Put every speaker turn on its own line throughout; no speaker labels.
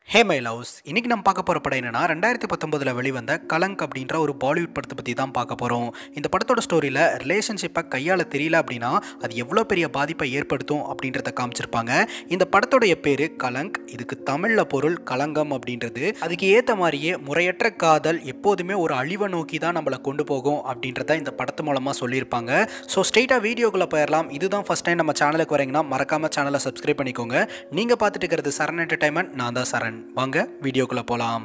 hey my loves இன்னைக்கு நம்ம பார்க்க போகிற படம் என்னன்னா ரெண்டாயிரத்தி பத்தொன்பதில் வெளிவந்த கலங்க் அப்படின்ற ஒரு பாலிவுட் படத்தை பற்றி தான் பார்க்க போகிறோம் இந்த படத்தோட ஸ்டோரியில் ரிலேஷன்ஷிப்பை கையாள தெரியல அப்படின்னா அது எவ்வளோ பெரிய பாதிப்பை ஏற்படுத்தும் அப்படின்றத காமிச்சிருப்பாங்க இந்த படத்தோடைய பேர் கலங்க் இதுக்கு தமிழில் பொருள் கலங்கம் அப்படின்றது அதுக்கு ஏற்ற மாதிரியே முறையற்ற காதல் எப்போதுமே ஒரு அழிவை நோக்கி தான் நம்மளை கொண்டு போகும் அப்படின்றத இந்த படத்து மூலமாக சொல்லியிருப்பாங்க ஸோ ஸ்ட்ரெயிட்டாக வீடியோக்குள்ளே போயிடலாம் இதுதான் ஃபஸ்ட் டைம் நம்ம சேனலுக்கு வரீங்கன்னா மறக்காம சேனலை சப்ஸ்கிரைப் பண்ணிக்கோங்க நீங்கள் பார்த்துட்டு இருக்கிறது சரண் என்டர்டைன்மெண்ட் நான் தான் சரண் வாங்க வீடியோக்குள்ளே போகலாம்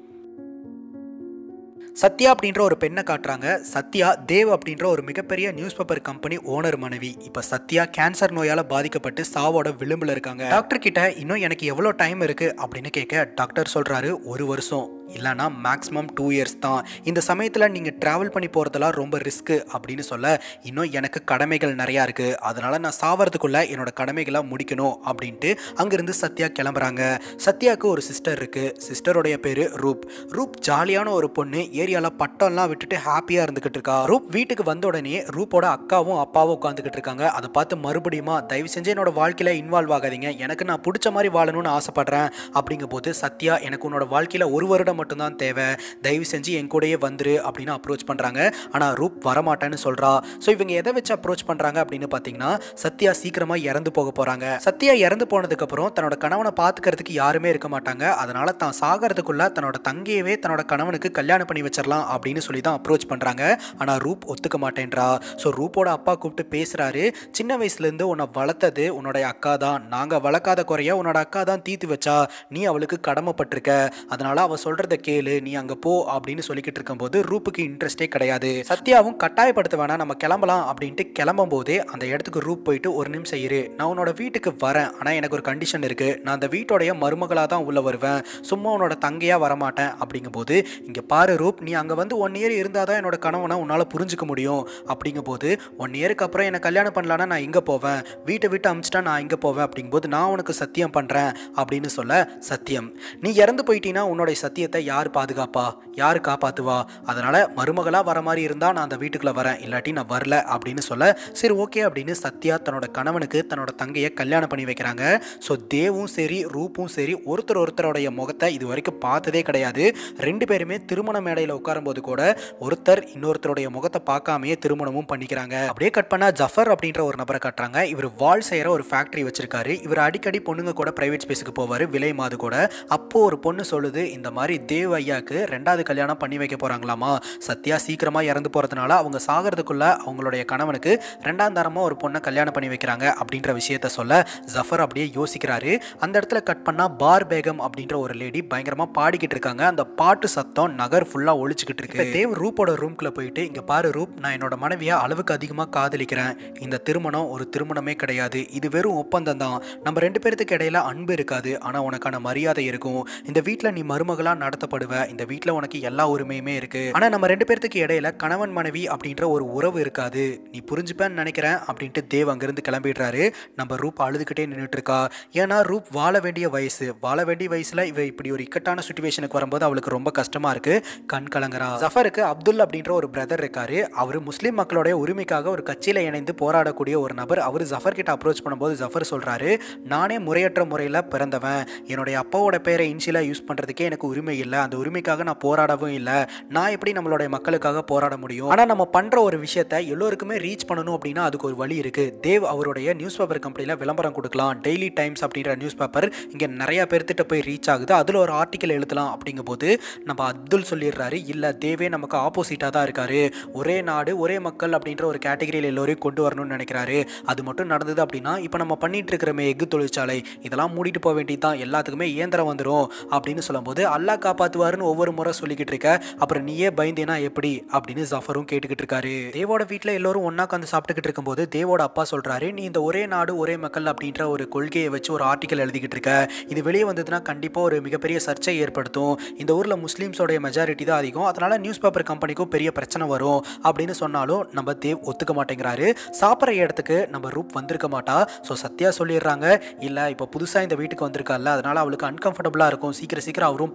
சத்யா அப்படின்ற ஒரு பெண்ணை காட்டுறாங்க சத்யா தேவ் அப்படின்ற ஒரு மிகப்பெரிய நியூஸ் பேப்பர் கம்பெனி ஓனர் மனைவி இப்போ சத்யா கேன்சர் நோயால் பாதிக்கப்பட்டு சாவோட விளிம்பில் இருக்காங்க டாக்டர் கிட்ட இன்னும் எனக்கு எவ்வளோ டைம் இருக்கு அப்படின்னு கேட்க டாக்டர் சொல்றாரு ஒரு வருஷம் இல்லைனா மேக்ஸிமம் டூ இயர்ஸ் தான் இந்த சமயத்தில் நீங்கள் ட்ராவல் பண்ணி போகிறதெல்லாம் ரொம்ப ரிஸ்க்கு அப்படின்னு சொல்ல இன்னும் எனக்கு கடமைகள் நிறையா இருக்குது அதனால் நான் சாவறதுக்குள்ளே என்னோட கடமைகளை முடிக்கணும் அப்படின்ட்டு அங்கேருந்து சத்யா கிளம்புறாங்க சத்யாவுக்கு ஒரு சிஸ்டர் இருக்குது சிஸ்டருடைய பேர் ரூப் ரூப் ஜாலியான ஒரு பொண்ணு ஏரியாவில் பட்டம்லாம் விட்டுட்டு ஹாப்பியாக இருந்துக்கிட்டு இருக்கா ரூப் வீட்டுக்கு வந்த உடனே ரூப்போட அக்காவும் அப்பாவும் உட்காந்துக்கிட்டு இருக்காங்க அதை பார்த்து மறுபடியுமா தயவு செஞ்சு என்னோட வாழ்க்கையில் இன்வால்வ் ஆகாதீங்க எனக்கு நான் பிடிச்ச மாதிரி வாழணும்னு ஆசைப்படுறேன் அப்படிங்கும் போது சத்யா எனக்கு உன்னோட வாழ்க்கையில் ஒரு வருடம் மட்டும்தான் தேவை தயவு செஞ்சு என் கூடயே வந்துரு அப்படின்னு அப்ரோச் பண்ணுறாங்க ஆனால் ரூப் வரமாட்டேன்னு சொல்கிறா ஸோ இவங்க எதை வச்சு அப்ரோச் பண்ணுறாங்க அப்படின்னு பார்த்தீங்கன்னா சத்யா சீக்கிரமாக இறந்து போக போகிறாங்க சத்யா இறந்து போனதுக்கப்புறம் தன்னோட கணவனை பார்த்துக்கிறதுக்கு யாருமே இருக்க மாட்டாங்க அதனால தான் சாகிறதுக்குள்ள தன்னோட தங்கையவே தன்னோட கணவனுக்கு கல்யாணம் பண்ணி வச்சிடலாம் அப்படின்னு சொல்லி தான் அப்ரோச் பண்ணுறாங்க ஆனால் ரூப் ஒத்துக்க மாட்டேன்றா ஸோ ரூப்போட அப்பா கூப்பிட்டு பேசுகிறாரு சின்ன வயசுலேருந்து உன்னை வளர்த்தது உன்னோட அக்கா தான் நாங்கள் வளர்க்காத குறைய உன்னோட அக்கா தான் தீர்த்து வச்சா நீ அவளுக்கு கடமைப்பட்டிருக்க அதனால அவ சொல்றத கேளு நீ அங்க போ அப்படின்னு சொல்லிக்கிட்டு இருக்கும்போது ரூப்புக்கு இன்ட்ரெஸ்டே கிடையாது சத்யாவும் கட்டாயப்படுத்த வேணாம் நம்ம கிளம்பலாம் அப்படின்ட்டு கிளம்பும் போதே அந்த இடத்துக்கு ரூப் போயிட்டு ஒரு நிமிஷம் இரு நான் உன்னோட வீட்டுக்கு வரேன் ஆனால் எனக்கு ஒரு கண்டிஷன் இருக்கு நான் அந்த வீட்டோடைய மருமகளாக தான் உள்ள வருவேன் சும்மா உன்னோட தங்கையா வரமாட்டேன் அப்படிங்கும்போது இங்க பாரு ரூப் நீ அங்க வந்து ஒன் இயர் இருந்தால் தான் என்னோட கணவனை உன்னால புரிஞ்சுக்க முடியும் அப்படிங்கும்போது ஒன் இயருக்கு அப்புறம் என்னை கல்யாணம் பண்ணலான்னா நான் இங்கே போவேன் வீட்டை விட்டு அமிச்சிட்டா நான் இங்கே போவேன் அப்படிங்கும்போது நான் உனக்கு சத்தியம் பண்ணுறேன் அப்படின்னு சொல்ல சத்தியம் நீ இறந்து போயிட்டீங்கன்னா உன்னோட சத்தியத்தை யார் பாதுகாப்பா யார் காப்பாத்துவா அதனால மருமகளா வர மாதிரி இருந்தா நான் அந்த வீட்டுக்குள்ள வரேன் இல்லாட்டி நான் வரல அப்படின்னு சொல்ல சரி ஓகே அப்படின்னு சத்யா தன்னோட கணவனுக்கு தன்னோட தங்கையை கல்யாணம் பண்ணி வைக்கிறாங்க ஸோ தேவும் சரி ரூப்பும் சரி ஒருத்தர் ஒருத்தருடைய முகத்தை இது வரைக்கும் பார்த்ததே கிடையாது ரெண்டு பேருமே திருமண மேடையில் உட்காரும்போது கூட ஒருத்தர் இன்னொருத்தருடைய முகத்தை பார்க்காமையே திருமணமும் பண்ணிக்கிறாங்க அப்படியே கட் பண்ணா ஜஃபர் அப்படின்ற ஒரு நபரை காட்டுறாங்க இவர் வால் செய்யற ஒரு ஃபேக்டரி வச்சிருக்காரு இவர் அடிக்கடி பொண்ணுங்க கூட பிரைவேட் ஸ்பேஸுக்கு போவார் விலை மாது கூட அப்போ ஒரு பொண்ணு சொல்லுது இந்த மாதிரி தேவ் ஐயாக்கு ரெண்டாவது கல்யாணம் பண்ணி வைக்க போறாங்களாமா சத்யா சீக்கிரமா இறந்து போறதுனால அவங்க சாகிறதுக்குள்ள அவங்களுடைய கணவனுக்கு ரெண்டாம் தரமா ஒரு பொண்ணை கல்யாணம் பண்ணி வைக்கிறாங்க அப்படின்ற விஷயத்த சொல்ல ஜஃபர் அப்படியே யோசிக்கிறாரு அந்த இடத்துல கட் பண்ணா பார் பேகம் அப்படின்ற ஒரு லேடி பயங்கரமா பாடிக்கிட்டு இருக்காங்க அந்த பாட்டு சத்தம் நகர் ஃபுல்லா ஒழிச்சுக்கிட்டு இருக்கு இப்ப தேவ் ரூப்போட ரூம்குள்ள போயிட்டு இங்க பாரு ரூப் நான் என்னோட மனைவியை அளவுக்கு அதிகமா காதலிக்கிறேன் இந்த திருமணம் ஒரு திருமணமே கிடையாது இது வெறும் ஒப்பந்தம் தான் நம்ம ரெண்டு பேர்த்துக்கு இடையில அன்பு இருக்காது ஆனா உனக்கான மரியாதை இருக்கும் இந்த வீட்டில் நீ மருமகளா நடத்தப்படுவ இந்த வீட்டில் உனக்கு எல்லா உரிமையுமே இருக்கு ஆனா நம்ம ரெண்டு பேர்த்துக்கு இடையில கணவன் மனைவி அப்படின்ற ஒரு உறவு இருக்காது நீ புரிஞ்சுப்பேன்னு நினைக்கிறேன் அப்படின்ட்டு தேவ் அங்கிருந்து கிளம்பிடுறாரு நம்ம ரூப் அழுதுகிட்டே நின்றுட்டு இருக்கா ஏன்னா ரூப் வாழ வேண்டிய வயசு வாழ வேண்டிய வயசுல இவ இப்படி ஒரு இக்கட்டான சுச்சுவேஷனுக்கு வரும்போது அவளுக்கு ரொம்ப கஷ்டமா இருக்கு கண் கலங்குறா ஜஃபருக்கு அப்துல் அப்படின்ற ஒரு பிரதர் இருக்காரு அவர் முஸ்லீம் மக்களுடைய உரிமைக்காக ஒரு கட்சியில இணைந்து போராடக்கூடிய ஒரு நபர் அவர் ஜஃபர் கிட்ட அப்ரோச் பண்ணும்போது ஜஃபர் சொல்றாரு நானே முறையற்ற முறையில் பிறந்தவன் என்னுடைய அப்பாவோட பேரை இன்ஷியலாக யூஸ் பண்ணுறதுக்கே எனக்கு உரிமை இல்லை அந்த உரிமைக்காக நான் போராடவும் இல்லை நான் எப்படி நம்மளுடைய மக்களுக்காக போராட முடியும் ஆனால் நம்ம பண்ணுற ஒரு விஷயத்த எல்லோருக்குமே ரீச் பண்ணணும் அப்படின்னா அதுக்கு ஒரு வழி இருக்குது தேவ் அவருடைய நியூஸ் பேப்பர் கம்பெனியில் விளம்பரம் கொடுக்கலாம் டெய்லி டைம்ஸ் அப்படின்ற நியூஸ் பேப்பர் இங்கே நிறைய பேர்த்திட்ட போய் ரீச் ஆகுது அதில் ஒரு ஆர்டிக்கல் எழுதலாம் அப்படிங்கும்போது நம்ம அப்துல் சொல்லிடுறாரு இல்லை தேவே நமக்கு ஆப்போசிட்டாக தான் இருக்காரு ஒரே நாடு ஒரே மக்கள் அப்படின்ற ஒரு கேட்டகரியில் எல்லோரையும் கொண்டு வரணும்னு நினைக்கிறாரு அது மட்டும் நடந்தது அப்படின்னா இப்போ நம்ம பண்ணிட்டு இருக்கிறமே எஃகு தொழிற்சாலை இதெல்லாம் மூடிட்டு போக வேண்டியது தான் எல்லாத்துக்குமே இயந்திரம் வந்துடும் அப்படின்னு சொல்லும்போது அல்லா காப்பாத்துவாருன்னு ஒவ்வொரு முறை சொல்லிக்கிட்டு இருக்க அப்புறம் நீயே பயந்தேனா எப்படி அப்படின்னு ஜஃபரும் கேட்டுக்கிட்டு இருக்காரு தேவோட வீட்டில் எல்லோரும் ஒன்றா உட்காந்து சாப்பிட்டுக்கிட்டு இருக்கும்போது தேவோட அப்பா சொல்றாரு நீ இந்த ஒரே நாடு ஒரே மக்கள் அப்படின்ற ஒரு கொள்கையை வச்சு ஒரு ஆர்டிக்கல் எழுதிக்கிட்டு இருக்க இது வெளியே வந்ததுன்னா கண்டிப்பாக ஒரு மிகப்பெரிய சர்ச்சை ஏற்படுத்தும் இந்த ஊரில் முஸ்லீம்ஸோடைய மெஜாரிட்டி தான் அதிகம் அதனால நியூஸ் பேப்பர் கம்பெனிக்கும் பெரிய பிரச்சனை வரும் அப்படின்னு சொன்னாலும் நம்ம தேவ் ஒத்துக்க மாட்டேங்கிறாரு சாப்பிட்ற இடத்துக்கு நம்ம ரூப் வந்திருக்க மாட்டா ஸோ சத்யா சொல்லிடுறாங்க இல்லை இப்போ புதுசாக இந்த வீட்டுக்கு வந்திருக்கால அதனால அவளுக்கு அன்கம்ஃபர்டபுளாக இருக்கும் சீக்கிரம் சீக்கிரம் அவரும் பழகிப்பா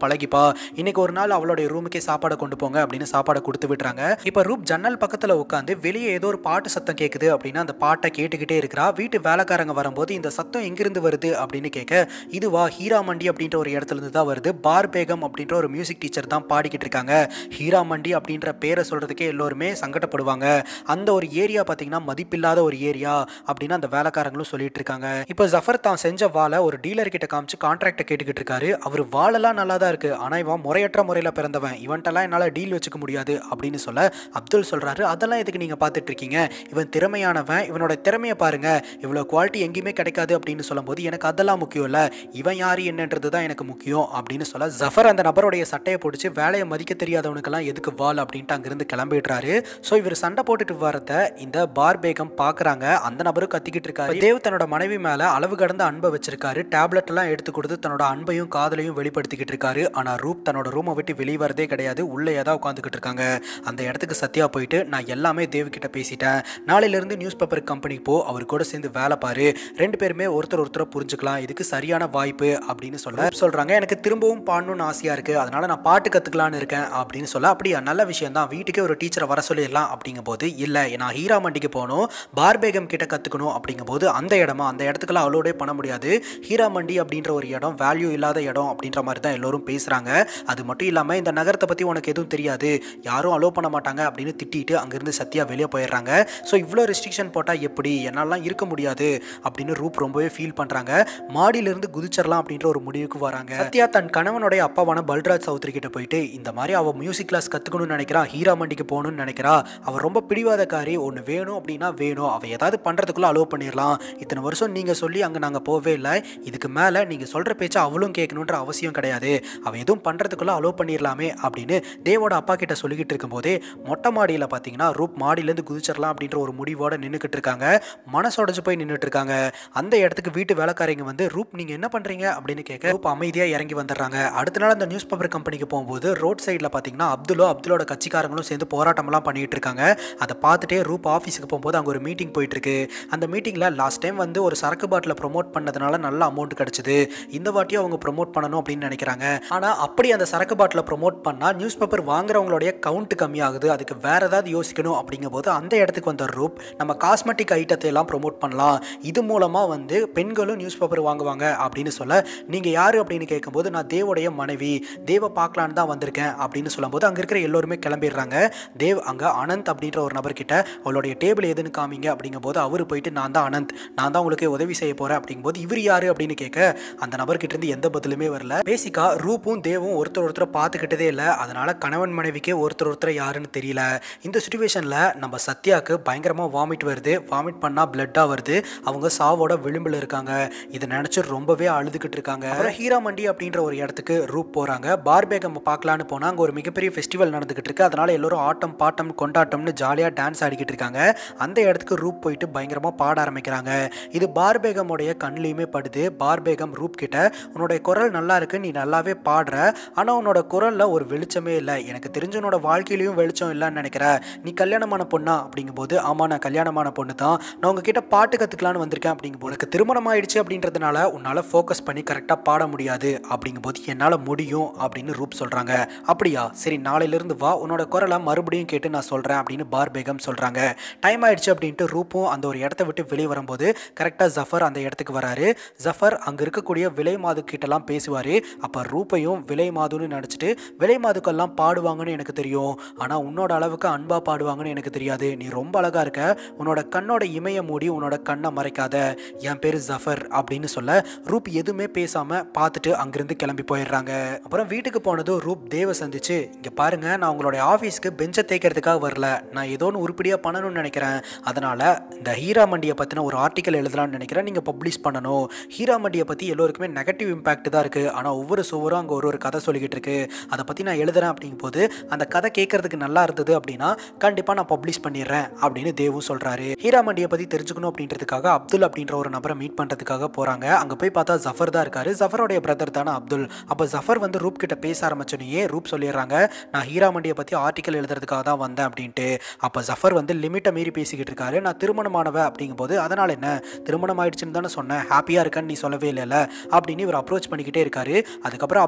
இன்னைக்கு ஒரு நாள் அவளுடைய ரூமுக்கே சாப்பாடை கொண்டு போங்க அப்படின்னு சாப்பாடை கொடுத்து விடுறாங்க இப்போ ரூப் ஜன்னல் பக்கத்தில் உட்காந்து வெளியே ஏதோ ஒரு பாட்டு சத்தம் கேட்குது அப்படின்னா அந்த பாட்டை கேட்டுக்கிட்டே இருக்கிறா வீட்டு வேலைக்காரங்க வரும்போது இந்த சத்தம் எங்கிருந்து வருது அப்படின்னு கேட்க இதுவா ஹீராமண்டி அப்படின்ற ஒரு இடத்துல இருந்து தான் வருது பார் பேகம் அப்படின்ற ஒரு மியூசிக் டீச்சர் தான் பாடிக்கிட்டு இருக்காங்க ஹீராமண்டி அப்படின்ற பேரை சொல்றதுக்கே எல்லோருமே சங்கடப்படுவாங்க அந்த ஒரு ஏரியா பார்த்தீங்கன்னா மதிப்பில்லாத ஒரு ஏரியா அப்படின்னு அந்த வேலைக்காரங்களும் சொல்லிட்டு இருக்காங்க இப்போ ஜஃபர் தான் செஞ்ச வாழை ஒரு டீலர் கிட்ட காமிச்சு கான்ட்ராக்டை கேட்டுக்கிட்டு இருக்காரு அவர் வாழெல்லாம் நல்லா தான் இருக்கு ஆனால் இவன் முறையற்ற முறையில் பிறந்தவன் இவன்ட்டெல்லாம் என்னால் டீல் வச்சுக்க முடியாது அப்படின்னு சொல்ல அப்துல் சொல்றாரு அதெல்லாம் எதுக்கு நீங்க பார்த்துட்டு இருக்கீங்க இவன் திறமையானவன் இவனோட திறமையை பாருங்க இவ்வளோ குவாலிட்டி எங்கேயுமே கிடைக்காது அப்படின்னு சொல்லும்போது எனக்கு அதெல்லாம் முக்கியம் இல்லை இவன் யாரு என்னன்றது தான் எனக்கு முக்கியம் அப்படின்னு சொல்ல ஜஃபர் அந்த நபருடைய சட்டையை பிடிச்சி வேலையை மதிக்க தெரியாதவனுக்கெல்லாம் எதுக்கு வால் அப்படின்ட்டு அங்கிருந்து கிளம்பிடுறாரு ஸோ இவர் சண்டை போட்டுட்டு வரத இந்த பார் பேகம் பார்க்குறாங்க அந்த நபரும் கத்திக்கிட்டு இருக்காரு தேவ் தன்னோட மனைவி மேலே அளவு கடந்த அன்பை வச்சிருக்காரு டேப்லெட் எல்லாம் எடுத்து கொடுத்து தன்னோட அன்பையும் காதலையும் வெளிப்படுத்திக்கிட்டு இருக்காரு ஆனால் ரூப் தன்னோட ரூமை விட்டு வெளியே வரதே கிடையாது உள்ளே தான் உட்காந்துக்கிட்டு இருக்காங்க அந்த இடத்துக்கு சத்யா போயிட்டு நான் எல்லாமே தேவ் கிட்ட பேசிட்டேன் நாளையிலிருந்து நியூஸ் பேப்பர் கம்பெனிக்கு போ அவர் கூட சேர்ந்து வேலை பாரு ரெண்டு பேருமே ஒருத்தர் ஒருத்தரை புரிஞ்சுக்கலாம் இதுக்கு சரியான வாய்ப்பு அப்படின்னு சொல்ல சொல்றாங்க எனக்கு திரும்பவும் பாடணும்னு ஆசையா இருக்கு அதனால நான் பாட்டு கத்துக்கலான்னு இருக்கேன் அப்படின்னு சொல்ல அப்படியா நல்ல விஷயம் தான் வீட்டுக்கே ஒரு டீச்சரை வர சொல்லிடலாம் அப்படிங்கும் போது இல்லை நான் ஹீரா மண்டிக்கு போகணும் பார்பேகம் கிட்ட கத்துக்கணும் அப்படிங்கும் போது அந்த இடமா அந்த இடத்துக்குலாம் அலோடே பண்ண முடியாது ஹீரா மண்டி அப்படின்ற ஒரு இடம் வேல்யூ இல்லாத இடம் அப்படின்ற மாதிரி தான் எல்லோரும் பேசுறாங்க அது மட்டும் இல்லாமல் இந்த நகரத்தை பற்றி உனக்கு எதுவும் தெரியாது யாரும் அலோவ் பண்ண மாட்டாங்க அப்படின்னு திட்டிட்டு அங்கேருந்து சத்யா வெளியே போயிடுறாங்க ஸோ இவ்வளோ ரெஸ்ட்ரிக்ஷன் போட்டால் எப்படி என்னாலாம் இருக்க முடியாது அப்படின்னு ரூப் ரொம்பவே ஃபீல் பண்ணுறாங்க மாடியிலிருந்து குதிச்சிடலாம் அப்படின்ற ஒரு முடிவுக்கு வராங்க சத்யா தன் கணவனுடைய அப்பாவான பல்ராஜ் சௌத்ரி கிட்ட போயிட்டு இந்த மாதிரி அவள் மியூசிக் கிளாஸ் கற்றுக்கணும்னு நினைக்கிறா ஹீரா மண்டிக்கு போகணும்னு நினைக்கிறா அவள் ரொம்ப பிடிவாதக்காரி ஒன்று வேணும் அப்படின்னா வேணும் அவள் ஏதாவது பண்ணுறதுக்குள்ளே அலோவ் பண்ணிடலாம் இத்தனை வருஷம் நீங்கள் சொல்லி அங்கே நாங்கள் போகவே இல்லை இதுக்கு மேலே நீங்கள் சொல்கிற பேச்சை அவளும் கேட்கணுன்ற அவசியம் கிடையாது அவள் எதுவும் பண்ணுறதுக்குள்ளே அலோவ் பண்ணிடலாமே அப்படின்னு தேவோட அப்பா கிட்ட சொல்லிக்கிட்டு இருக்கும்போதே மொட்டை மாடியில் பார்த்தீங்கன்னா ரூப் மாடியிலேருந்து குதிச்சிடலாம் அப்படின்ற ஒரு முடிவோட நின்றுக்கிட்டு இருக்காங்க மனசோடச்சு போய் நின்றுட்டு இருக்காங்க அந்த இடத்துக்கு வீட்டு வேலைக்காரங்க வந்து ரூப் நீங்கள் என்ன பண்ணுறீங்க அப்படின்னு கேட்க ரூப் அமைதியாக இறங்கி வந்துடுறாங்க அடுத்த நாள் அந்த நியூஸ் பேப்பர் கம்பெனிக்கு போகும்போது ரோட் சைடில் பார்த்தீங்கன்னா அப்துல்லோ அப்துலோட கட்சிக்காரங்களும் சேர்ந்து போராட்டம்லாம் பண்ணிட்டு இருக்காங்க அதை பார்த்துட்டே ரூப் ஆஃபீஸுக்கு போகும்போது அங்கே ஒரு மீட்டிங் போயிட்டு இருக்கு அந்த மீட்டிங்கில் லாஸ்ட் டைம் வந்து ஒரு சரக்கு பாட்டில் ப்ரொமோட் பண்ணதுனால நல்ல அமௌண்ட் கிடச்சிது இந்த வாட்டியும் அவங்க ப்ரொமோட் பண்ணணும் அப்படின்னு நினைக்கிறாங்க ஆனால் அப்படி அந்த சரக்கு பாட்டில் ப்ரொமோட் பண்ணால் நியூஸ் பேப்பர் வாங்குறவங்களுடைய கவுண்ட் கம்மியாகுது அதுக்கு வேற ஏதாவது யோசிக்கணும் அப்படிங்கும்போது அந்த இடத்துக்கு வந்த ரூப் நம்ம காஸ்மெட்டிக் ஐட்டத்தை எல்லாம் ப்ரொமோட் பண்ணலாம் இது மூலமாக வந்து பெண்களும் நியூஸ் பேப்பர் வாங்குவாங்க அப்படின்னு சொல்ல நீங்கள் யார் அப்படின்னு கேட்கும்போது நான் தேவோடைய மனைவி தேவை பார்க்கலான்னு தான் வந்திருக்கேன் அப்படின்னு சொல்லும்போது அங்கே இருக்கிற எல்லோருமே கிளம்பிடுறாங்க தேவ் அங்கே அனந்த் அப்படின்ற ஒரு நபர்கிட்ட அவளுடைய டேபிள் எதுன்னு காமிங்க அப்படிங்கும்போது அவர் போயிட்டு நான் தான் அனந்த் நான் தான் உங்களுக்கு உதவி செய்ய போகிறேன் அப்படிங்கும்போது இவர் யார் அப்படின்னு கேட்க அந்த நபர்கிட்ட இருந்து எந்த பதிலுமே வரல பேசிக்காக ரூப்பும் தேவும் ஒருத்தர் ஒருத்தரை பார்த்துக்கிட்டதே இல்லை அதனால கணவன் மனைவிக்கே ஒருத்தர் ஒருத்தர் யாருன்னு தெரியல இந்த சுச்சுவேஷனில் நம்ம சத்யாவுக்கு பயங்கரமாக வாமிட் வருது வாமிட் பண்ணால் பிளட்டாக வருது அவங்க சாவோட விளிம்பில் இருக்காங்க இதை நினச்சி ரொம்பவே அழுதுகிட்டு இருக்காங்க அப்புறம் ஹீரா மண்டி அப்படின்ற ஒரு இடத்துக்கு ரூப் போகிறாங்க பார்பேகம் பார்க்கலான்னு போனால் அங்கே ஒரு மிகப்பெரிய ஃபெஸ்டிவல் நடந்துகிட்டு இருக்கு அதனால எல்லோரும் ஆட்டம் பாட்டம் கொண்டாட்டம்னு ஜாலியாக டான்ஸ் ஆடிக்கிட்டு இருக்காங்க அந்த இடத்துக்கு ரூப் போயிட்டு பயங்கரமாக பாட ஆரம்பிக்கிறாங்க இது பார்பேகமுடைய கண்ணிலையுமே படுது பார்பேகம் ரூப் கிட்ட உன்னுடைய குரல் நல்லா இருக்கு நீ நல்லாவே பாடுற ஆனால் உன்னோட குரலில் ஒரு வெளிச்சமே இல்லை எனக்கு தெரிஞ்ச உன்னோட வாழ்க்கையிலையும் வெளிச்சம் இல்லைன்னு நினைக்கிற நீ கல்யாணமான பொண்ணா அப்படிங்கும்போது ஆமாம் நான் கல்யாணமான பொண்ணு தான் நான் உங்ககிட்ட பாட்டு கற்றுக்கலான்னு வந்திருக்கேன் அப்படிங்கும்போது உனக்கு திருமணம் ஆயிடுச்சு அப்படின்றதுனால உன்னால் ஃபோக்கஸ் பண்ணி கரெக்டாக பாட முடியாது அப்படிங்கும்போது என்னால் முடியும் அப்படின்னு ரூப் சொல்கிறாங்க அப்படியா சரி நாளையிலிருந்து வா உன்னோட குரலை மறுபடியும் கேட்டு நான் சொல்கிறேன் அப்படின்னு பார் பேகம் சொல்கிறாங்க டைம் ஆயிடுச்சு அப்படின்ட்டு ரூப்பும் அந்த ஒரு இடத்த விட்டு வெளியே வரும்போது கரெக்டாக ஜஃபர் அந்த இடத்துக்கு வராரு ஜஃபர் அங்கே இருக்கக்கூடிய விலை மாது கிட்டலாம் பேசுவார் அப்போ ரூப்பையும் விலை மாதுன்னு நினச்சிட்டு விலை மாதுக்கெல்லாம் பாடுவாங்கன்னு எனக்கு தெரியும் ஆனால் உன்னோட அளவுக்கு அன்பாக பாடுவாங்கன்னு எனக்கு தெரியாது நீ ரொம்ப அழகாக இருக்க உன்னோட கண்ணோட இமைய மூடி உன்னோட கண்ணை மறைக்காத என் பேர் ஜஃபர் அப்படின்னு சொல்ல ரூப் எதுவுமே பேசாமல் பார்த்துட்டு அங்கிருந்து கிளம்பி போயிடுறாங்க அப்புறம் வீட்டுக்கு போனதும் ரூப் தேவ சந்திச்சு இங்கே பாருங்க நான் உங்களுடைய ஆஃபீஸ்க்கு பெஞ்சை தேய்க்கிறதுக்காக வரல நான் ஏதோ ஒன்று உருப்படியாக பண்ணணும்னு நினைக்கிறேன் அதனால் இந்த ஹீரா மண்டியை பற்றின ஒரு ஆர்டிக்கல் எழுதலாம்னு நினைக்கிறேன் நீங்கள் பப்ளிஷ் பண்ணணும் ஹீரா மண்டியை பற்றி எல்லோருக்குமே நெகட்டிவ் இம்பாக்ட் தான் இருக்குது ஆனால் ஒவ்வொரு சுவரும் அங்கே ஒரு ஒரு கதை சொல்லிக்கிட்டு இருக்கு அதை பற்றி நான் எழுதுறேன் அப்படிங்கும் போது அந்த கதை கேட்கறதுக்கு நல்லா இருந்தது அப்படின்னா கண்டிப்பாக நான் பப்ளிஷ் பண்ணிடுறேன் அப்படின்னு தேவும் சொல்கிறாரு ஹீரா மண்டியை பற்றி தெரிஞ்சுக்கணும் அப்படின்றதுக்காக அப்துல் அப்படின்ற ஒரு நபரை மீட் பண்ணுறதுக்காக போகிறாங்க அங்கே போய் பார்த்தா ஜஃபர் தான் இருக்காரு ஜஃபருடைய பிரதர் தானே அப்துல் அப்போ ஜஃபர் வந்து ரூப் கிட்ட பேச ஆரம்பிச்சோன்னே ரூப் சொல்லிடுறாங்க நான் ஹீரா மண்டியை பற்றி ஆர்டிக்கல் எழுதுறதுக்காக தான் வந்தேன் அப்படின்ட்டு அப்போ ஜஃபர் வந்து லிமிட்டை மீறி பேசிக்கிட்டு இருக்காரு நான் திருமணமானவ அப்படிங்கும்போது அதனால் என்ன திருமணம் ஆயிடுச்சுன்னு தானே சொன்னேன் ஹாப்பியாக இருக்கேன்னு நீ சொல்லவே இல்லைல்ல அப்படின்னு இவர் அப்ரோச் பண்ணிக்கிட்டே இருக்காரு அதுக்கப்புறம் அப்துல் எங்கே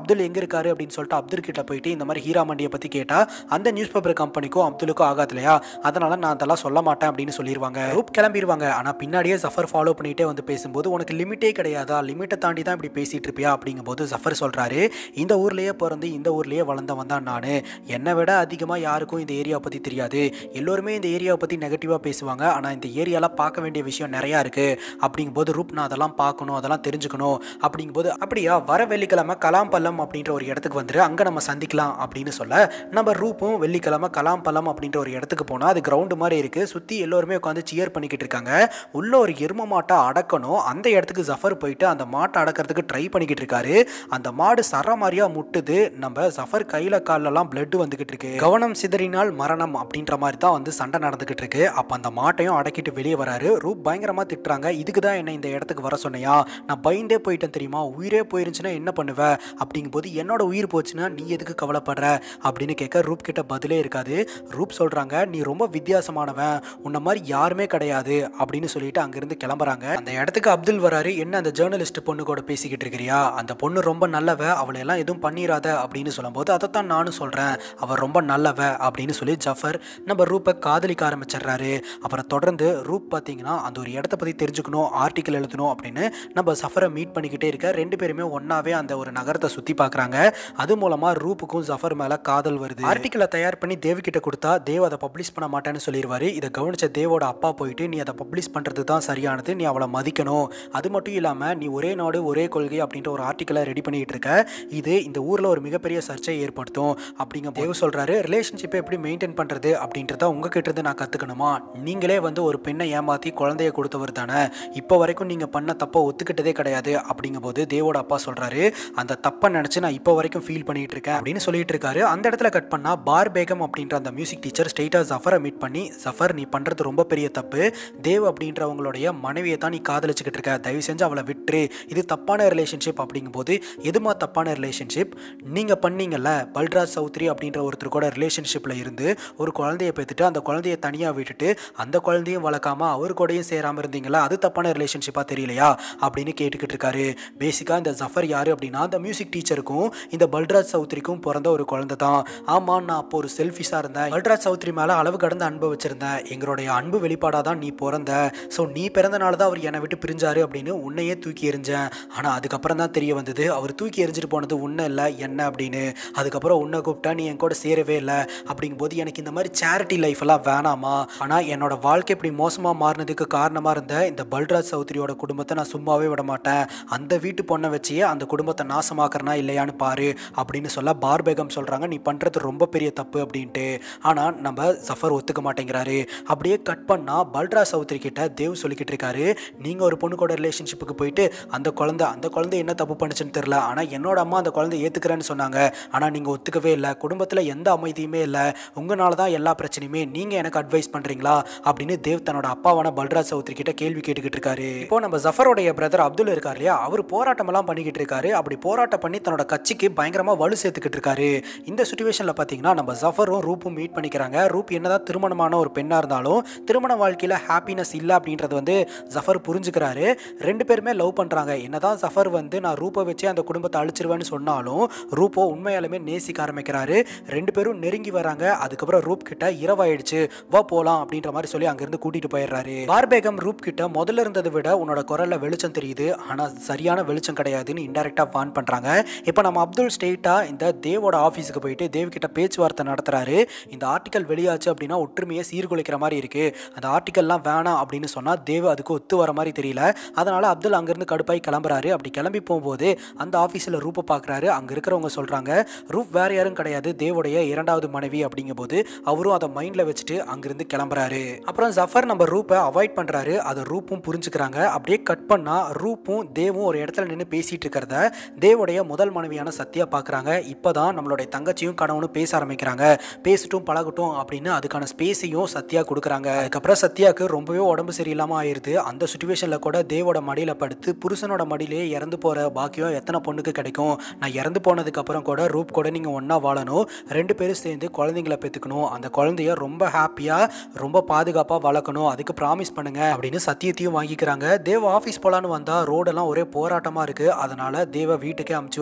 இருக்காரு அப்படின்னு சொல்லிட்டு அப்துல் கிட்ட போயிட்டு இந்த மாதிரி ஹீரா மண்டியை பற்றி கேட்டால் அந்த நியூஸ் பேப்பர் கம்பெனிக்கும் அப்துலுக்கும் ஆகாது இல்லையா அதனால நான் அதெல்லாம் சொல்ல மாட்டேன் அப்படின்னு சொல்லிடுவாங்க ரூப் கிளம்பிடுவாங்க ஆனால் பின்னாடியே ஜஃபர் ஃபாலோ பண்ணிட்டே வந்து பேசும்போது உனக்கு லிமிட்டே கிடையாதா லிமிட்டை தாண்டி தான் இப்படி பேசிட்டு இருப்பியா அப்படிங்கும்போது ஜஃபர் சொல்றாரு இந்த ஊர்லயே பிறந்து இந்த ஊர்லயே வளர்ந்தவன் தான் நான் என்னை விட அதிகமாக யாருக்கும் இந்த ஏரியாவை பற்றி தெரியாது எல்லோருமே இந்த ஏரியாவை பற்றி நெகட்டிவாக பேசுவாங்க ஆனால் இந்த ஏரியாவில் பார்க்க வேண்டிய விஷயம் நிறையா இருக்கு அப்படிங்கும்போது ரூப் நான் அதெல்லாம் பார்க்கணும் அதெல்லாம் தெரிஞ்சுக்கணும் அப்படிங்கும்போது அப்படியா வர வெள்ளிக்கிழமை கலாம் பள்ளம் அப்படின்ற ஒரு இடத்துக்கு வந்துரு அங்கே நம்ம சந்திக்கலாம் அப்படின்னு சொல்ல நம்ம ரூப்பும் வெள்ளிக்கிழமை கலாம் பள்ளம் அப்படின்ற ஒரு இடத்துக்கு போனால் அது கிரவுண்டு மாதிரி இருக்கு சுற்றி எல்லோருமே உட்காந்து சியர் பண்ணிக்கிட்டு இருக்காங்க உள்ள ஒரு எரும மாட்டை அடக்கணும் அந்த இடத்துக்கு ஜஃபர் போயிட்டு அந்த மாட்டை அடக்கிறதுக்கு ட்ரை பண்ணிக்கிட்டு இருக்காரு அந்த மாடு சர மாதிரியா முட்டுது நம்ம ஜஃபர் கையில காலெல்லாம் பிளட் வந்துகிட்டு இருக்கு கவனம் சிதறினால் மரணம் அப்படின்ற மாதிரி தான் வந்து சண்டை நடந்துகிட்டு இருக்கு அப்ப அந்த மாட்டையும் அடக்கிட்டு வெளியே வராரு ரூப் பயங்கரமா திட்டுறாங்க இதுக்கு தான் என்ன இந்த இடத்துக்கு வர சொன்னையா நான் பயந்தே போயிட்டேன் தெரியுமா உயிரே போயிருந்துச்சுன்னா என்ன பண்ணுவ அப்படிங்கும்போது என்னோட உயிர் போச்சுன்னா நீ எதுக்கு கவலைப்படுற அப்படின்னு கேட்க ரூப் கிட்ட பதிலே இருக்காது ரூப் சொல்றாங்க நீ ரொம்ப வித்தியாசமானவன் உன்ன மாதிரி யாருமே கிடையாது அப்படின்னு சொல்லிட்டு அங்கிருந்து கிளம்புறாங்க அந்த இடத்துக்கு அப்துல் வராரு என்ன அந்த ஜேர்னலிஸ்ட் பொண்ணு கூட பேசிக்கிட்டு இருக்கிறியா அந்த பொண்ணு ரொம்ப நல்லவ அவளை எல்லாம் எதுவும் பண்ணிராத அப்படின்னு சொல்லும்போது அதைத்தான் நானும் சொல்றேன் அவ ரொம்ப நல்லவ அப்படின்னு சொல்லி ஜஃபர் நம்ம ரூப்பை காதலிக்க ஆரம்பிச்சிடுறாரு அப்புறம் தொடர்ந்து ரூப் பார்த்தீங்கன்னா அந்த ஒரு இடத்த பத்தி தெரிஞ்சுக்கணும் ஆர்டிக்கல் எழுதணும் அப்படின்னு நம்ம சஃபரை மீட் பண்ணிக்கிட்டே இருக்க ரெண்டு பேருமே ஒன்னாவே அந்த ஒரு நகரத்தை சுத்தி பார்க்கறாங்க அது மூலமா ரூப்புக்கும் ஜஃபர் மேல காதல் வருது ஆர்டிக்கலை தயார் பண்ணி தேவ் கிட்ட கொடுத்தா தேவ் அதை பப்ளிஷ் பண்ண மாட்டேன்னு சொல்லிடுவாரு இதை கவனிச்ச தேவோட அப்பா போயிட்டு நீ அதை பப்ளிஷ் பண்றது தான் சரியானது நீ அவளை மதிக்கணும் அது மட்டும் இல்லாம நீ ஒரே நாடு ஒரே கொள்கை அப்படின்ற ஒரு ஆர்டிக்கலை ரெடி பண்ணிட்டு இருக்க இது இந்த ஊர்ல ஒரு மிகப்பெரிய சர்ச்சையை ஏற்படுத்தும் அப்படிங்க தேவ் சொல்றாரு ரிலேஷன்ஷிப்பை எப்படி மெயின்டைன் பண்றது அப்படின்றத உங்ககிட்ட இருந்து நான் கத்துக்கணுமா நீங்களே வந்து ஒரு பெண்ணை ஏமாத்தி குழந்தைய கொடுத்தவர் தானே இப்போ வரைக்கும் நீங்க பண்ண தப்பை ஒத்துக்கிட்டதே கிடையாது அப்படிங்கும்போது தேவோட அப்பா சொல்றாரு அந்த தப்பை நினைச்சு நான் இப்போ வரைக்கும் ஃபீல் பண்ணிட்டு இருக்கேன் அப்படின்னு சொல்லிட்டு இருக்காரு அந்த இடத்துல கட் பண்ணா பார் பேகம் அப்படின்ற அந்த மியூசிக் டீச்சர் ஸ்ட்ரெயிட்டா ஜஃபரை மீட் பண்ணி ஜஃபர் நீ பண்றது ரொம்ப பெரிய தப்பு தேவ் அப்படின்றவங்களுடைய மனைவியை தான் நீ காதலிச்சுக்கிட்டு இருக்க தயவு செஞ்சு அவளை விட்டுரு இது தப்பான ரிலேஷன்ஷிப் அப்படிங்கும்போது எதுமா தப்பான ரிலேஷன்ஷிப் நீங்க பண்ணீங்கல்ல பல்ராஜ் சௌத்ரி அப்படின்ற ஒருத்தர் கூட ரிலேஷன்ஷிப்ல இருந்து ஒரு குழந்தைய பெற்றுட்டு அந்த குழந்தைய தனியா விட்டுட்டு அந்த குழந்தையும் வளர்க்காம அவர் கூடயும் சேராம இருந்தீங்களா அது தப்பான ரிலேஷன்ஷிப்பா தெரியலையா அப்படின்னு கேட்டுக்கிட்டு இருக்காரு பேசிக்கா இந்த ஜஃபர் யாரு அப்படின்னா அந்த மியூசிக் டீச்சருக்கும் இந்த பல்ராஜ் சௌத்ரிக்கும் பிறந்த ஒரு குழந்தை தான் ஆமா நான் அப்போ ஒரு செல்ஃபிஷா இருந்தேன் பல்ராஜ் சௌத்ரி மேல அளவு கடந்த அன்பு வச்சிருந்தேன் எங்களுடைய அன்பு வெளிப்பாடாக தான் நீ பிறந்த ஸோ நீ பிறந்தனால தான் அவர் என்னை விட்டு பிரிஞ்சாரு அப்படின்னு உன்னையே தூக்கி எறிஞ்சேன் ஆனால் அதுக்கப்புறம் தான் தெரிய வந்தது அவர் தூக்கி எறிஞ்சிட்டு போனது உன்னை இல்லை என்ன அப்படின்னு அதுக்கப்புறம் உன்னை கூப்பிட்டா நீ என் கூட சேரவே இல்லை அப்படிங்கும்போது எனக்கு இந்த மாதிரி சேரிட்டி லைஃப் எல்லாம் வேணாமா ஆனால் என்னோட வாழ்க்கை இப்படி மோசமாக மாறினதுக்கு காரணமாக இருந்த இந்த பல்ராஜ் சௌத்ரியோட குடும்பத்தை நான் சும்மாவே விட மாட்டேன் அந்த வீட்டு பொண்ணை வச்சே அந்த குடும்பத்தை நாசமாக்குறனா இல்லையான்னு பாரு அப்படின்னு சொல்ல பார்பேகம் சொல்கிறாங்க நீ பண்ணுறது ரொம்ப பெரிய தப்பு அப்படின்ட்டு ஆனால் நம்ம ஜஃபர் ஒத்துக்க மாட்டேங்கிறாரு அப்படியே கட் பண்ணால் பல்ராஜ் சௌத்ரி கிட்ட தேவ் சொல்லிக்கிட்டு இருக்காரு நீங்கள் ஒரு பொண்ணு கூட ரிலேஷன்ஷிப்புக்கு போயிட்டு அந்த குழந்தை அந்த குழந்தை என்ன தப்பு பண்ணுச்சுன்னு தெரில ஆனால் என்னோட அம்மா அந்த குழந்தை ஏற்றுக்கிறேன்னு சொன்னாங்க ஆனால் நீங்கள் ஒத்துக்கவே இல்லை குடும்பத்தில் எந்த அமைதியுமே இல்லை உங்களால தான் எல்லா பிரச்சனையுமே நீங்கள் எனக்கு அட்வைஸ் பண்ணுறீங்களா அப்படின்னு தேவ் தன்னோட அப்பாவான பல்ராஜ் சௌத்ரி கிட்ட கேள்வி கேட்டுக்கிட்டு இருக்காரு இப்போ நம்ம ஜஃபருடைய பிரதர் அப்துல் இருக்கார் இல்லையா அவர் போராட்டமெல்லாம் பண்ணிக்கிட்டு இருக்காரு அப்படி போராட்டம் பண்ணி தன்னோட கட்சிக்கு பயங்கரமாக வலு சேர்த்துக்கிட்டு இருக்காரு இந்த சுச்சுவேஷனில் பார்த்தீங்கன்னா நம்ம ஜஃபரும் ரூப்பும் மீட் பண்ணிக்கிறாங்க ரூப் என்னதான் திருமணமான ஒரு பெண்ணாக இருந்தாலும் திருமண வாழ்க்கையில் ஹாப்பினஸ் இல்லை அப்படின்றது வந்து ஜஃபர் புரிஞ்சுக்கிறாரு ரெண்டு பேருமே லவ் பண்ணுறாங்க என்னதான் ஜஃபர் வந்து நான் ரூப்பை வச்சு அந்த குடும்பத்தை அழிச்சிருவேன்னு சொன்னாலும் ரூப்போ உண்மையாலுமே நேசிக்க ஆரம்பிக்கிறாரு ரெண்டு பேரும் நெருங்கி வராங்க அதுக்கப்புறம் ரூப் கிட்ட இரவாயிடுச்சு வா போலாம் அப்படின்ற மாதிரி சொல்லி அங்கிருந்து கூட்டிட்டு போயிடுறாரு பார்பேகம் ரூப் கிட்ட முதல்ல இருந்ததை விட உன்னோட குரல்ல வெளிச்சம் தெரியுது ஆனா சரியான வெளிச்சம் கிடையாதுன்னு இன்டெரக்டா வான் பண்றாங்க இப்போ நம்ம அப்துல் ஸ்டேட்டா இந்த தேவோட ஆஃபீஸுக்கு போயிட்டு தேவ் கிட்ட பேச்சுவார்த்தை நடத்துறாரு இந்த ஆர்டிக்கல் வெளியாச்சு அப்படின்னா ஒற்றுமையை சீர்குலைக்கிற மாதிரி இருக்கு அந்த ஆர்டிக்கல்லாம் வேணாம் அப்படின்னு சொன்னா தேவ் அதுக்கு ஒத்து வர மாதிரி தெரியல அதனால அப்துல் அங்கிருந்து கடுப்பாய் கிளம்புறாரு அப்படி கிளம்பி போகும்போது அந்த ஆஃபீஸில் ரூப்பை பார்க்குறாரு அங்கே இருக்கிறவங்க சொல்கிறாங்க ரூப் வேற யாரும் கிடையாது தேவோடைய இரண்டாவது மனைவி அப்படிங்கும்போது அவரும் அதை மைண்டில் வச்சுட்டு அங்கிருந்து கிளம்புறாரு அப்புறம் ஜஃபர் நம்ம ரூப்பை அவாய்ட் பண்ணுறாரு அதை ரூப்பும் புரிஞ்சுக்கிறாங்க அப்படியே கட் பண்ணால் ரூப்பும் தேவும் ஒரு இடத்துல நின்று பேசிட்டு இருக்கிறத தேவோடைய முதல் மனைவியான சத்யா பார்க்குறாங்க இப்போ தான் நம்மளுடைய தங்கச்சியும் கணவனும் பேச ஆரம்பிக்கிறாங்க பேசட்டும் பழகட்டும் அப்படின்னு அதுக்கான ஸ்பேஸையும் சத்யா கொடுக்குறாங்க அதுக்கப்புறம் சத்யாவுக்கு ரொம்பவே உடம்பு சரியில்லாமல் ஆயிருது அந்த சுச்சுவேஷனில் கூட தேவோட மடியில் படுத்து புருஷனோட மடியிலே இறந்து போகிற பாக்கியம் எத்தனை பொண்ணுக்கு கிடைக்கும் நான் இறந்து போனதுக்கு அப்புறம் கூட ரூப் கூட நீங்கள் ஒன்றா வாழணும் ரெண்டு பேரும் சேர்ந்து குழந்தைங்களை பெற்றுக்கணும் அந்த குழந்தைய ரொம்ப ஹாப்பியாக ரொம்ப பாதுகாப்பாக வளர்க்கணும் அதுக்கு ப்ராமிஸ் பண்ணுங்க அப்படின்னு சத்தியத்தையும் வாங்கிக்கிறாங்க தேவ ஆஃபீஸ் போலான்னு வந்தால் ரோடெல்லாம் ஒரே போராட்டமாக இருக்குது அதனால தேவ வீட்டுக்கே அமுச்சு வச்சிடுறாங்க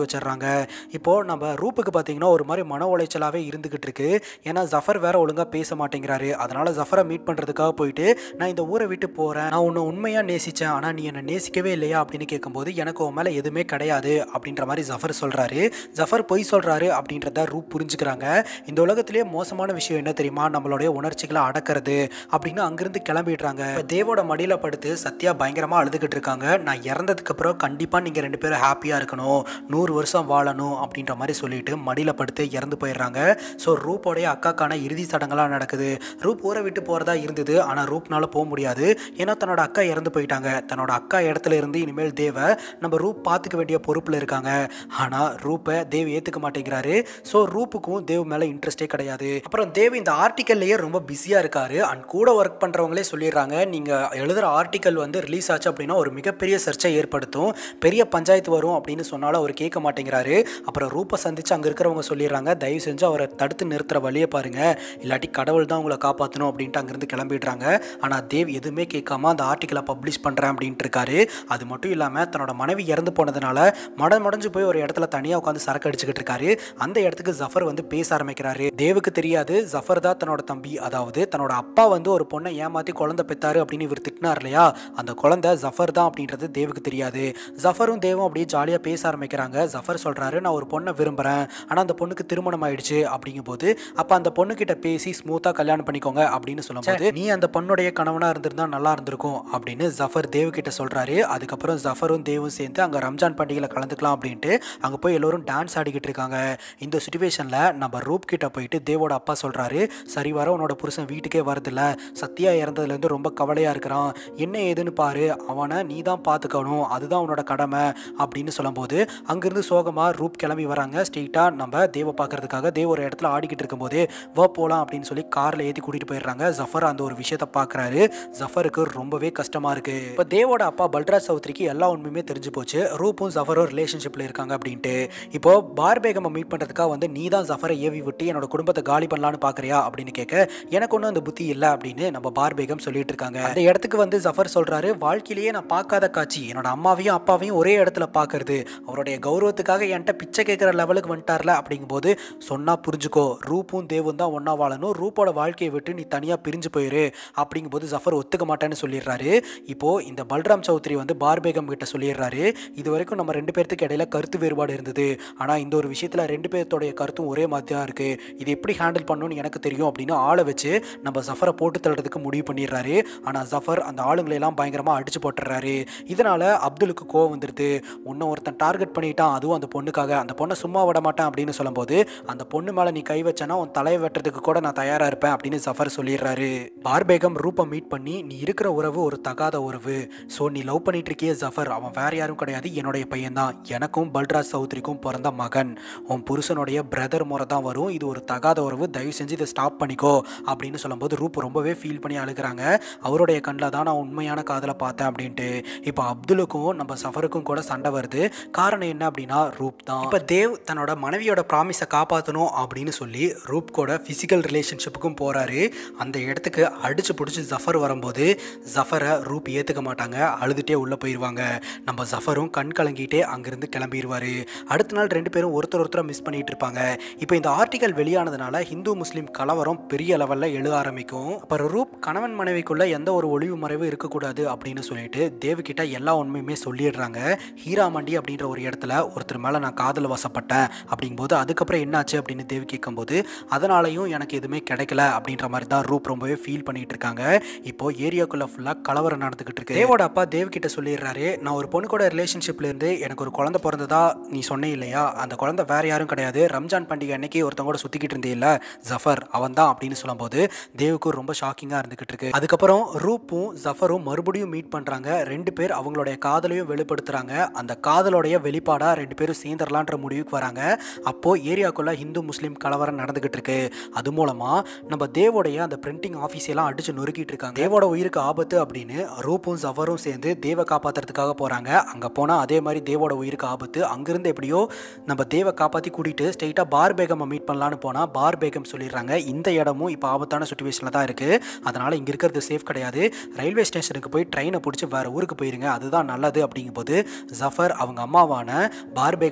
இப்போது நம்ம ரூப்புக்கு பார்த்தீங்கன்னா ஒரு மாதிரி மன உளைச்சலாகவே இருந்துகிட்டு இருக்கு ஏன்னா ஜஃபர் வேற ஒழுங்காக பேச மாட்டேங்கிறாரு அதனால ஜஃபரை மீட் பண்ணுறதுக்காக போயிட்டு நான் இந்த ஊரை விட்டு போகிறேன் நான் உன்னை உண்மையாக நேசித்தேன் ஆனால் நீ என்னை நேசிக்கவே இல்லையா அப்படின்னு கேட்கும்போது எனக்கு உன் மேலே எதுவுமே கிடையாது அப்படின்ற மாதிரி ஜஃபர் சொல்கிறாரு ஜஃபர் பொய் சொல்கிறாரு அப்படின்றத ரூப் புரிஞ்சுக்கிறாங்க இந்த உலகத்திலேயே மோசமான விஷயம் என்ன தெரியுமா நம்மளுடைய உணர்ச்சிகளை அடக்கிறது அப்படின்னு அங்கிருந்து கிளம்பிடுறாங்க இப்ப தேவோட மடியில் படுத்து சத்யா பயங்கரமாக அழுதுகிட்டு இருக்காங்க நான் இறந்ததுக்கு அப்புறம் கண்டிப்பாக நீங்கள் ரெண்டு பேரும் ஹாப்பியாக இருக்கணும் நூறு வருஷம் வாழணும் அப்படின்ற மாதிரி சொல்லிட்டு மடியில் படுத்து இறந்து போயிடுறாங்க ஸோ ரூப்போடைய அக்காக்கான இறுதி சடங்கெல்லாம் நடக்குது ரூப் ஊரை விட்டு போகிறதா இருந்தது ஆனால் ரூப்னால போக முடியாது ஏன்னா தன்னோட அக்கா இறந்து போயிட்டாங்க தன்னோட அக்கா இடத்துல இருந்து இனிமேல் தேவை நம்ம ரூப் பார்த்துக்க வேண்டிய பொறுப்பில் இருக்காங்க ஆனால் ரூப்பை தேவ் ஏற்றுக்க மாட்டேங்கிறாரு ஸோ ரூப்புக்கும் தேவ் மேலே இன்ட்ரெஸ்டே கிடையாது அப்புறம் தேவ் இந்த ஆர்டிக்கல்லையே ரொம்ப பிஸியாக இருக்காரு அண்ட் கூட ஒர்க் பண்ணுறவங்களே சொல்லிடுறாங்க நீங்கள் எழுதுகிற ஆர்டிக்கல் வந்து ரிலீஸ் ஆச்சு அப்படின்னா ஒரு மிகப்பெரிய சர்ச்சை ஏற்படுத்தும் பெரிய பஞ்சாயத்து வரும் அப்படின்னு சொன்னாலும் அவர் கேட்க மாட்டேங்கிறாரு அப்புறம் ரூப்பை சந்திச்சு அங்கே இருக்கிறவங்க சொல்லிடுறாங்க தயவு செஞ்சு அவரை தடுத்து நிறுத்துற வழியை பாருங்க இல்லாட்டி கடவுள் தான் உங்களை காப்பாற்றணும் அப்படின்ட்டு அங்கேருந்து கிளம்பிடுறாங்க ஆனால் தேவ் எதுவுமே கேட்காம அந்த ஆர்டிக்கலை பப்ளிஷ் பண்ணுறேன் அப்படின்ட்டு இருக்காரு அது மட்டும் இல்லாமல் தன்னோட மனைவி இறந்து போனதுனால மட மடஞ்சு போய் ஒரு இடத்துல தனியாக உட்காந்து சரக்கு அடிச்சுக்கிட்டு இருக்காரு அந்த இடத்துக்கு ஜஃபர் வந்து பேச ஆரம்பிக்கிறாரு தேவுக்கு தெரியாது ஜஃபர் தான் தன்னோட தம்பி அதாவது தன்னோட அப்பா வந்து ஒரு பொண்ணை ஏமாத்தி குழந்தை பெத்தாரு அப்படின்னு இவர் திட்டினார் இல்லையா அந்த குழந்தை ஜஃபர் தான் அப்படின்றது தேவுக்கு தெரியாது ஜஃபரும் தேவும் அப்படியே ஜாலியாக பேச ஆரம்பிக்கிறாங்க ஜஃபர் சொல்கிறாரு நான் ஒரு பொண்ணை விரும்புகிறேன் ஆனால் அந்த பொண்ணுக்கு திருமணம் ஆயிடுச்சு அப்படிங்கும்போது அப்போ அந்த பொண்ணுக்கிட்ட பேசி ஸ்மூத்தாக கல்யாணம் பண்ணிக்கோங்க அப்படின்னு சொல்லும்போது நீ அந்த பொண்ணுடைய கணவனாக இருந்திருந்தா நல்லா இருந்திருக்கும் அப்படின்னு ஜஃபர் தேவ் கிட்ட சொல்கிறாரு அதுக்கப்புறம் ஜஃபரும் தேவும் சேர்ந்து அங்கே ரம்ஜான் பண்டிகையில் கலந்துக்கலாம் அப்படின்ட்டு அங்கே போய் எல்லோரும் டான்ஸ் ஆடிக்கிட்டு இருக்காங்க இந்த சுச்சுவேஷனில் நம்ம ரூப் கிட்ட போயிட்டு தேவோட அப்பா சொல்கிறாரு சரி வர உன்னோட புருஷன் வீட்டுக்கே வரதில்ல சத்யா இறந்ததுலேருந்து ரொம்ப கவலையாக இருக்கிறான் என்ன ஏதுன்னு பாரு அவனை நீ தான் பார்த்துக்கணும் அதுதான் உன்னோட கடமை அப்படின்னு சொல்லும்போது அங்கேருந்து சோகமாக ரூப் கிளம்பி வராங்க ஸ்ட்ரெயிட்டாக நம்ம தேவை பார்க்கறதுக்காக தேவ ஒரு இடத்துல ஆடிக்கிட்டு இருக்கும்போது வா போகலாம் அப்படின்னு சொல்லி காரில் ஏற்றி கூட்டிகிட்டு போயிடுறாங்க ஜஃபர் அந்த ஒரு விஷயத்தை பார்க்குறாரு ஜஃபருக்கு ரொம்பவே கஷ்டமாக இருக்குது இப்போ தேவோட அப்பா பல்ராஜ் சௌத்ரிக்கு எல்லா உண்மையுமே தெரிஞ்சு போச்சு ரூப்பும் ஜஃபரும் ரிலேஷன்ஷிப்பில் இருக்காங்க அப்படின்ட்டு இப்போ பார் பேகமை மீட் பண்ணுறதுக்காக வந்து நீ தான் ஜஃபரை ஏவி விட்டு என்னோட குடும்பத்தை காலி பண்ணலான்னு பார்க்குறியா அப்படின்னு கேட்க எனக்கு ஒன்றும் அந்த புத்தி இல்லை அப்படின்னு நம்ம பார் பேகம் சொல்லிட்டு இருக்காங்க அந்த இடத்துக்கு வந்து ஜஃபர் சொல்கிறாரு வாழ்க்கையிலேயே நான் பார்க்காத காட்சி என்னோட அம்மாவையும் அப்பாவையும் ஒரே இடத்துல பார்க்கறது அவருடைய கௌரவத்துக்காக என்கிட்ட பிச்சை கேட்குற லெவலுக்கு வந்துட்டார்ல அப்படிங்கும்போது சொன்னால் புரிஞ்சுக்கோ ரூப்பும் தேவும் தான் ஒன்றா வாழணும் ரூப்போட வாழ்க்கையை விட்டு நீ தனியாக பிரிஞ்சு போயிரு அப்படிங்கும்போது ஜஃபர் ஒத்துக்க மாட்டேன்னு சொல்லிடுறாரு இப்போ இந்த பல்ராம் சௌத்ரி வந்து பார் பேகம் கிட்ட சொல்லிடுறாரு இது வரைக்கும் நம்ம ரெண்டு பேர்த்துக்கு இடையில கருத்து வேறுபாடு இருந்தது ஆனால் இந்த ஒரு விஷயத்தில் ரெண்டு பேர்த்தோடைய கருத்தும் ஒரே மாதிரி தான் இருக்கு இது எப்படி ஹேண்டில் பண்ணணும்னு எனக்கு தெரியும் அப்படின்னு ஆளை வச்சு நம்ம ஜஃபரை போட்டு தள்ளுறதுக்கு முடிவு பண்ணிடுறாரு ஆனால் ஜஃபர் அந்த ஆளுங்களை எல்லாம் பயங்கரமாக அடிச்சு போட்டுறாரு இதனால அப்துலுக்கு கோவம் வந்துடுது உன்னை ஒருத்தன் டார்கெட் பண்ணிட்டான் அதுவும் அந்த பொண்ணுக்காக அந்த பொண்ணை சும்மா விட மாட்டேன் அப்படின்னு சொல்லும்போது அந்த பொண்ணு மேலே நீ கை வச்சனா உன் தலையை வெட்டுறதுக்கு கூட நான் தயாராக இருப்பேன் அப்படின்னு ஜஃபர் சொல்லிடுறாரு பார்பேகம் ரூப்பை மீட் பண்ணி நீ இருக்கிற உறவு ஒரு தகாத உறவு ஸோ நீ லவ் பண்ணிட்டு இருக்கியே ஜஃபர் அவன் வேற யாரும் கிடையாது என்னுடைய பையன் தான் எனக்கும் பல்ராஜ் சௌத்ரிக்கும் பிறந்த மகன் உன் புருஷனுடைய பிரதர் முறை தான் வரும் இது ஒரு தகாத உறவு தயவு செஞ்சு இதை ஸ்டாப் பண்ணிக்கோ அப்படின்னு சொல்லும்போது ரூப் ரொம்பவே ஃபீல் பண்ணி அழுகிறாங்க அவருடைய கண்ணில் தான் நான் உண்மையான காதலை பார்த்தேன் அப்படின்ட்டு இப்போ அப்துலுக்கும் நம்ம சஃபருக்கும் கூட சண்டை வருது காரணம் என்ன அப்படின்னா ரூப் தான் இப்போ தேவ் தன்னோட மனைவியோட ப்ராமிஸை காப்பாற்றணும் அப்படின்னு சொல்லி ரூப் கூட ஃபிசிக்கல் ரிலேஷன்ஷிப்புக்கும் போகிறாரு அந்த இடத்துக்கு அடிச்சு பிடிச்சி ஜஃபர் வரும்போது ஜஃபரை ரூப் ஏற்றுக்க மாட்டாங்க அழுதுகிட்டே உள்ளே போயிடுவாங்க நம்ம ஜஃபரும் கண் கலங்கிட்டே அங்கேருந்து கிளம்பிடுவார் அடுத்த நாள் ரெண்டு பேரும் ஒருத்தர் ஒருத்தரை மிஸ் பண்ணிட்டு இருப்பாங்க இப்போ இந்த ஆர்டிக்கல் வெளியானதுனால ஹிந்து முஸ்லீம் கலவரம் பெரிய லெவலில் எழுத ஆரம்பிக்கும் அப்புறம் ரூப் கணவன் மனைவிக்குள்ள எந்த ஒரு ஒளிவு மறைவு இருக்கக்கூடாது அப்படின்னு சொல்லிட்டு தேவகிட்ட எல்லா உண்மையுமே சொல்லிடுறாங்க ஹீராமண்டி அப்படின்ற ஒரு இடத்துல ஒருத்தர் மேலே நான் காதல் வசப்பட்டேன் அப்படிங்கும்போது அதுக்கப்புறம் என்னாச்சு அப்படின்னு தேவி கேட்கும்போது அதனாலையும் எனக்கு எதுவுமே கிடைக்கல அப்படின்ற மாதிரி தான் ரூப் ரொம்பவே ஃபீல் பண்ணிட்டு இருக்காங்க இப்போ ஏரியாக்குள்ள ஃபுல்லாக கலவரம் நடந்துகிட்டு இருக்கு தேவோட அப்பா தேவ் கிட்ட சொல்லிடுறாரு நான் ஒரு பொண்ணு கூட ரிலேஷன்ஷிப்ல இருந்து எனக்கு ஒரு குழந்தை பிறந்ததா நீ சொன்னே இல்லையா அந்த குழந்தை வேற யாரும் கிடையாது ரம்ஜான் பண்டிகை அன்னைக்கு ஒருத்தவங்க கூட சுத்திக்கிட்டு இருந்தே இல்ல ஜஃபர் அவன் தான் அப்படின்னு சொல்லும்போது தேவுக்கு ரொம்ப ஷாக்கிங்காக இருந்துகிட்டு இருக்கு அதுக்கப்புறம் ரூப்பும் ஜஃபரும் மறுபடியும் மீட் பண்றாங்க ரெண்டு பேர் அவங்களுடைய காதலையும் வெளிப்படுத்துறாங்க அந்த காதலோடைய வெளிப்பாடா ரெண்டு பேரும் சேர்ந்துடலான்ற முடிவுக்கு வராங்க அப்போ ஏரியாக்குள்ள ஹிந்து முஸ்லீம் கலவரம் நடந்துகிட்டு இருக்கு அது மூலமா நம்ம தேவோடைய அந்த பிரிண்டிங் ஆஃபீஸ் எல்லாம் அடிச்சு நொறுக்கிட்டு இருக்காங்க தேவோட உயிருக்கு ஆபத்து அப்படின்னு ரூப்பும் ஜஃபரும் சேர்ந்து தேவை காப்பாத்துறதுக்காக போறாங்க அங்க போனா அதே மாதிரி தேவோட உயிருக்கு ஆபத்து அங்கிருந்து எப்படியோ நம்ம தேவை காப்பாத்தி கூட்டிட்டு ஸ்ட்ரெயிட்டா பார் பேகம் மீட் பண்ணலான்னு போனா பார் பேகம் சொல்லிடுறாங்க இந்த இடமும் இப்போ ஆபத்தான சுச்சுவேஷன்ல தான் இருக்கு அதனால இங்க இருக்கிறது சேஃப் கிடையாது ரயில்வே ஸ்டேஷனுக்கு போய் ட்ரெயினை பிடிச்சி வேற ஊருக்கு போயிருங்க அதுதான் நல்லது அப்படிங்கும்போது ஜஃபர் அவங்க அம்மாவான பார் பேகம்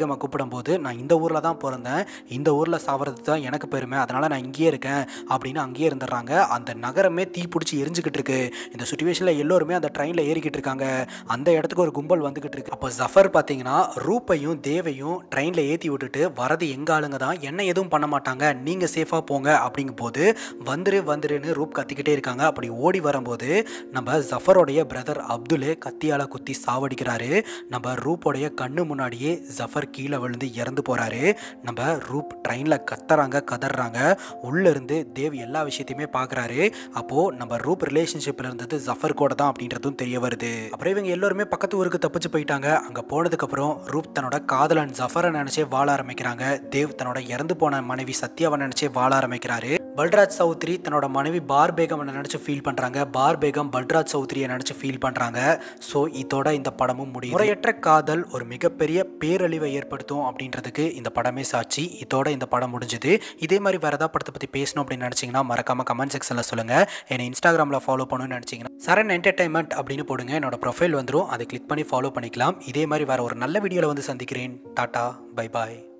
பேகமை கூப்பிடும்போது நான் இந்த ஊரில் தான் பிறந்தேன் இந்த ஊரில் சாவறது தான் எனக்கு பெருமை அதனால் நான் இங்கேயே இருக்கேன் அப்படின்னு அங்கேயே இருந்துடுறாங்க அந்த நகரமே தீ பிடிச்சி எரிஞ்சுக்கிட்டு இருக்கு இந்த சுச்சுவேஷனில் எல்லோருமே அந்த ட்ரெயினில் ஏறிக்கிட்டு இருக்காங்க அந்த இடத்துக்கு ஒரு கும்பல் வந்துக்கிட்டு இருக்கு அப்போ ஜஃபர் பார்த்தீங்கன்னா ரூப்பையும் தேவையும் ட்ரெயினில் ஏற்றி விட்டுட்டு வரது எங்க ஆளுங்க தான் என்ன எதுவும் பண்ண மாட்டாங்க நீங்கள் சேஃபாக போங்க அப்படிங்கும் போது வந்துரு வந்துருன்னு ரூப் கத்திக்கிட்டே இருக்காங்க அப்படி ஓடி வரும்போது நம்ம ஜஃபரோடைய பிரதர் அப்துல் கத்தியால் குத்தி சாவடிக்கிறாரு நம்ம ரூப்போடைய கண்ணு முன்னாடியே ஜஃபர் கீழே விழுந்து இறந்து போகிறாரு நம்ம ரூப் ட்ரெயினில் கத்துறாங்க கதறாங்க உள்ளேருந்து தேவ் எல்லா விஷயத்தையுமே பார்க்குறாரு அப்போது நம்ம ரூப் ரிலேஷன்ஷிப்பில் இருந்தது ஜஃபர் கூட தான் அப்படின்றதும் தெரிய வருது அப்புறம் இவங்க எல்லோருமே பக்கத்து ஊருக்கு தப்பிச்சு போயிட்டாங்க அங்கே போனதுக்கப்புறம் ரூப் தன்னோட காதலன் ஜஃபரை நினச்சே வாழ ஆரம்பிக்கிறாங்க தேவ் தன்னோட இறந்து போன மனைவி சத்யாவை நினச்சே வாழ ஆரம்பிக்கிறாரு பல்ராஜ் சௌத்ரி தன்னோட மனைவி பார் பேகம் நினச்சி ஃபீல் பண்ணுறாங்க பார் பேகம் பல்ராஜ் சௌத்ரியை நினச்சி ஃபீல் பண்ணுறாங்க ஸோ இதோட இந்த படமும் முடியும் முறையற்ற காதல் ஒரு மிகப்பெரிய பேரழிவை ஏற்படுத்தும் அப்படின்றதுக்கு இந்த படமே சாட்சி இதோட இந்த படம் முடிஞ்சுது இதே மாதிரி வேறு ஏதாவது படத்தை பற்றி பேசணும் அப்படின்னு நினச்சிங்கன்னா மறக்காம கமெண்ட் செக்ஷனில் சொல்லுங்கள் என்னை இன்ஸ்டாகிராமில் ஃபாலோ பண்ணணும்னு நினச்சிங்கன்னா சரண் என்டர்டைன்மெண்ட் அப்படின்னு போடுங்க என்னோட ப்ரொஃபைல் வந்துடும் அதை கிளிக் பண்ணி ஃபாலோ பண்ணிக்கலாம் இதே மாதிரி வேறு ஒரு நல்ல வீடியோவில் வந்து சந்திக்கிறேன் டாட்டா பை பாய்